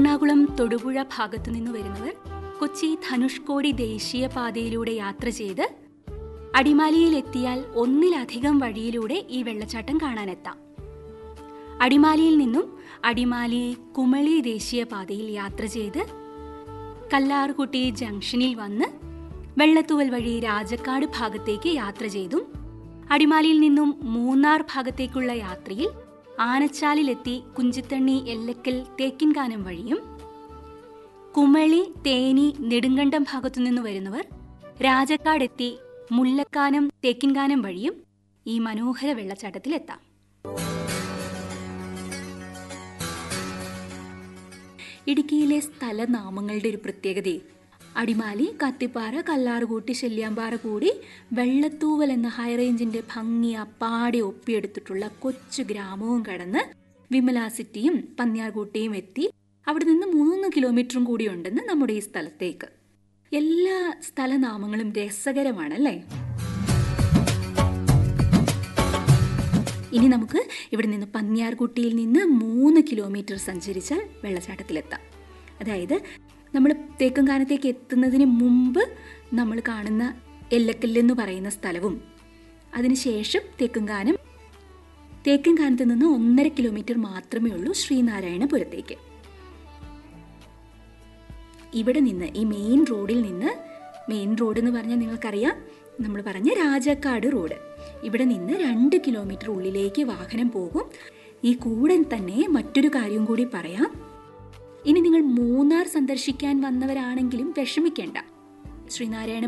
എറണാകുളം തൊടുപുഴ ഭാഗത്തു നിന്ന് വരുന്നവർ കൊച്ചി ധനുഷ്കോടി ദേശീയപാതയിലൂടെ യാത്ര ചെയ്ത് അടിമാലിയിൽ എത്തിയാൽ ഒന്നിലധികം വഴിയിലൂടെ ഈ വെള്ളച്ചാട്ടം കാണാനെത്താം അടിമാലിയിൽ നിന്നും അടിമാലി കുമളി ദേശീയപാതയിൽ യാത്ര ചെയ്ത് കല്ലാർകുട്ടി ജംഗ്ഷനിൽ വന്ന് വെള്ളത്തൂവൽ വഴി രാജക്കാട് ഭാഗത്തേക്ക് യാത്ര ചെയ്തും അടിമാലിയിൽ നിന്നും മൂന്നാർ ഭാഗത്തേക്കുള്ള യാത്രയിൽ ആനച്ചാലിലെത്തി കുഞ്ചിത്തണ്ണി എല്ലക്കൽ തേക്കിൻകാനം വഴിയും കുമളി തേനി നെടുങ്കണ്ടം ഭാഗത്തു നിന്ന് വരുന്നവർ രാജക്കാടെത്തി മുല്ലക്കാനം തേക്കിൻകാനം വഴിയും ഈ മനോഹര വെള്ളച്ചാട്ടത്തിലെത്താം ഇടുക്കിയിലെ സ്ഥലനാമങ്ങളുടെ ഒരു പ്രത്യേകതയെ അടിമാലി കത്തിപ്പാറ കല്ലാറുകൂട്ടി ശല്യാമ്പാറ കൂടി വെള്ളത്തൂവൽ എന്ന ഹൈറേഞ്ചിന്റെ ഭംഗി അപ്പാടെ ഒപ്പിയെടുത്തിട്ടുള്ള കൊച്ചു ഗ്രാമവും കടന്ന് വിമല സിറ്റിയും പന്ന്യാർകൂട്ടിയും എത്തി അവിടെ നിന്ന് മൂന്ന് കിലോമീറ്ററും കൂടി ഉണ്ടെന്ന് നമ്മുടെ ഈ സ്ഥലത്തേക്ക് എല്ലാ സ്ഥലനാമങ്ങളും രസകരമാണല്ലേ ഇനി നമുക്ക് ഇവിടെ നിന്ന് പന്ന്യാർകുട്ടിയിൽ നിന്ന് മൂന്ന് കിലോമീറ്റർ സഞ്ചരിച്ചാൽ വെള്ളച്ചാട്ടത്തിലെത്താം അതായത് നമ്മൾ തേക്കങ്കാനത്തേക്ക് എത്തുന്നതിന് മുമ്പ് നമ്മൾ കാണുന്ന എല്ലക്കല്ലെന്ന് പറയുന്ന സ്ഥലവും അതിനുശേഷം തേക്കങ്കാനം തേക്കങ്കാനത്ത് നിന്ന് ഒന്നര കിലോമീറ്റർ മാത്രമേ ഉള്ളൂ ശ്രീനാരായണപുരത്തേക്ക് ഇവിടെ നിന്ന് ഈ മെയിൻ റോഡിൽ നിന്ന് മെയിൻ റോഡ് എന്ന് പറഞ്ഞാൽ നിങ്ങൾക്കറിയാം നമ്മൾ പറഞ്ഞ രാജാക്കാട് റോഡ് ഇവിടെ നിന്ന് രണ്ട് കിലോമീറ്റർ ഉള്ളിലേക്ക് വാഹനം പോകും ഈ കൂടെ തന്നെ മറ്റൊരു കാര്യം കൂടി പറയാം ഇനി നിങ്ങൾ മൂന്നാർ സന്ദർശിക്കാൻ വന്നവരാണെങ്കിലും വിഷമിക്കേണ്ട ശ്രീനാരായണ